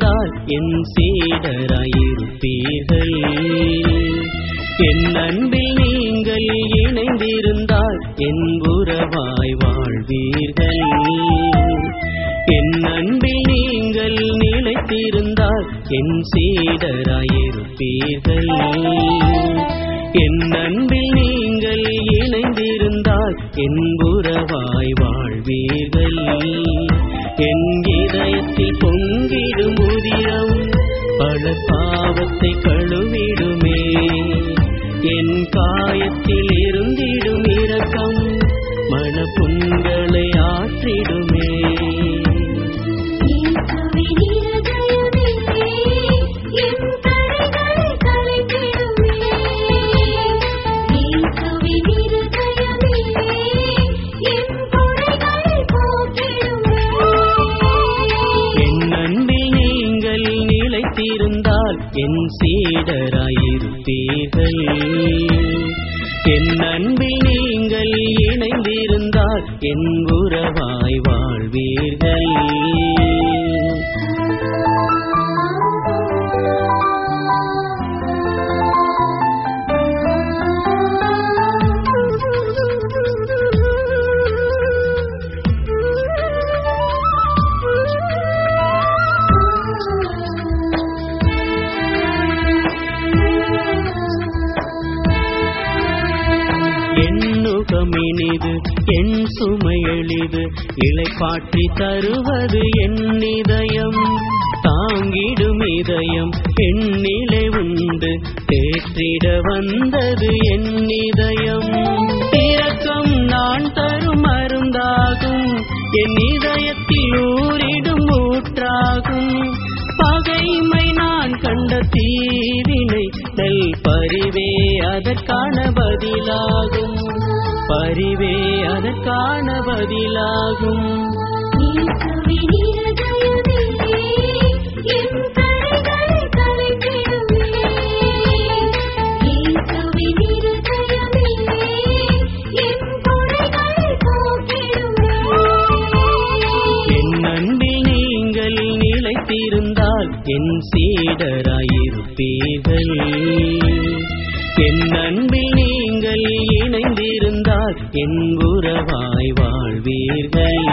இணைந்திருந்தால் என் சீடராயிருப்பீர்கள் என் அன்பில் நீங்கள் இணைந்திருந்தால் என் உறவாய் வாழ்வீர்கள் என் அன்பில் நீங்கள் நிலைத்திருந்தால் என் சீடராயிருப்பீர்கள் என் அன்பில் நீங்கள் இணைந்திருந்தால் என் உறவாய் வாழ்வீர்கள் என் இதயத்தில் பொங்கிடும் உதிரம் பல பாவத்தை கழுவிடுமே என் காயத்தில் இருந்திடும் இரக்கம் மனப்புண்களை ஆற்றிடுமே இயேசுவின் இருதயமே என் கரைகளை கலைத்திடுமே இயேசுவின் இருதயமே என் குறைகளை போக்கிடுமே என் அன்பில் நீங்கள் நிலைத்திருந்தால் என் சீடராயிருப்பீர்கள் என் அன்பில் நீங்கள் இணைந்திருந்தால் என் உறவாய் வாழ்வீர்கள் எண்ணுகமினிது என் சுமை எளிது இளைப்பாற்றி தருவது என் இதயம் தாங்கிடும் இதயம் எண்ணிலை உண்டு தேற்றிட வந்தது என் இதயம் இரக்கம் நான் தரும் மருந்தாகும் என் இதயத்தில் ஊரிடும் ஊற்றாகும் பகைமை நான் கண்ட தீவினை நெல் பரிவே அதற்கான பதிலாகும் பரிவே அதற்கான பதிலாகும் இயேசுவின் இருதயமே என் கரைகளை கலைத்திடுமே இயேசுவின் இருதயமே என் குறைகளை போக்கிடுமே என் அன்பில் நீங்கள் நிலைத்திருந்தால் என் சீடராயிருப்பீர்கள் என் அன்பில் நீங்கள் இணைந்திருந்தால் என் உறவாய் வாழ்வீர்கள்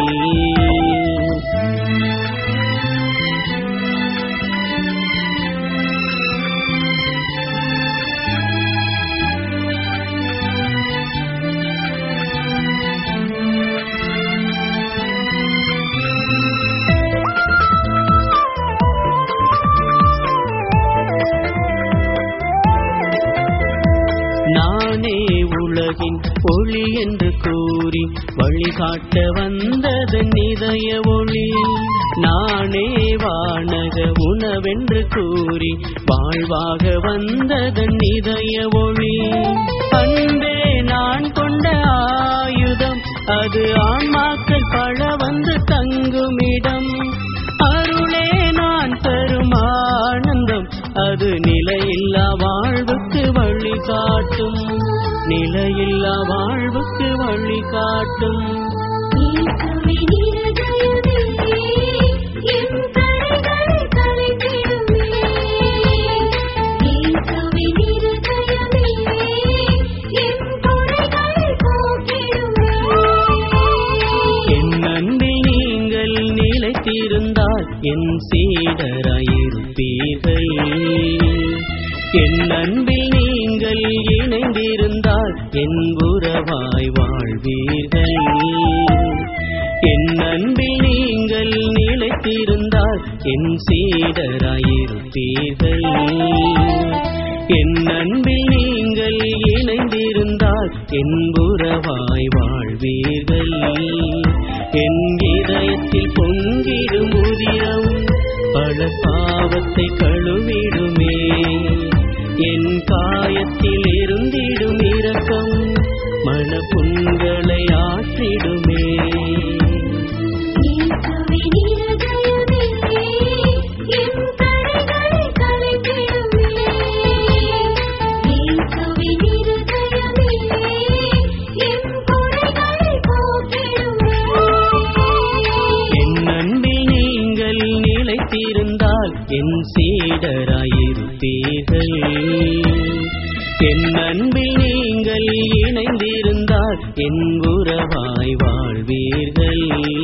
நானே உலகின் ஒளி என்று கூறி வழிகாட்ட வந்தது நிதய ஒளி நானே வானக உணவென்று கூறி வாழ்வாக வந்தது நிதய ஒளி அன்பே நான் கொண்ட ஆயுதம் அது ஆன்மாக்கள் பழ வந்து தங்குமிடம் அருளே நான் தரும் ஆனந்தம் அது நிலையில்லா வாழ்வுக்கு வழி காட்டும் நிலையில்லா வாழ்வுக்கு வழி காட்டும் இயேசுவின் இருதயமே என் கரைகளை கலைத்திடுமே இயேசுவின் இருதயமே என் குறைகளை போக்கிடுமே என் அன்பில் நீங்கள் நிலைத்திருந்தால் என் சீடராயிருப்பீர்கள் என் அன்பில் நீங்கள் இணைந்திருந்தால் என் உறவாய் வாழ்வீர்கள் என் அன்பில் நீங்கள் நிலைத்திருந்தால் என் சீடராயிருப்பீர்கள் என் அன்பில் நீங்கள் இணைந்திருந்தால் என் உறவாய் வாழ்வீர்கள் என் இதயத்தில் பொங்கிடும் உதிரம் பல பாவத்தை கழுவிடுமே என் காயத்தில் இருந்திடும் இரக்கம் மனப்புண்களை ஆற்றிடுமே இயேசுவின் இருதயமே என் கரைகளை கலைத்திடுமே இயேசுவின் இருதயமே என் குறைகளை போக்கிடுமே என் அன்பில் நீங்கள் நிலைத்திருந்தால் இருப்பீர்கள் என் அன்பில் நீங்கள் இணைந்திருந்தால் என் உறவாய் வாழ்வீர்கள்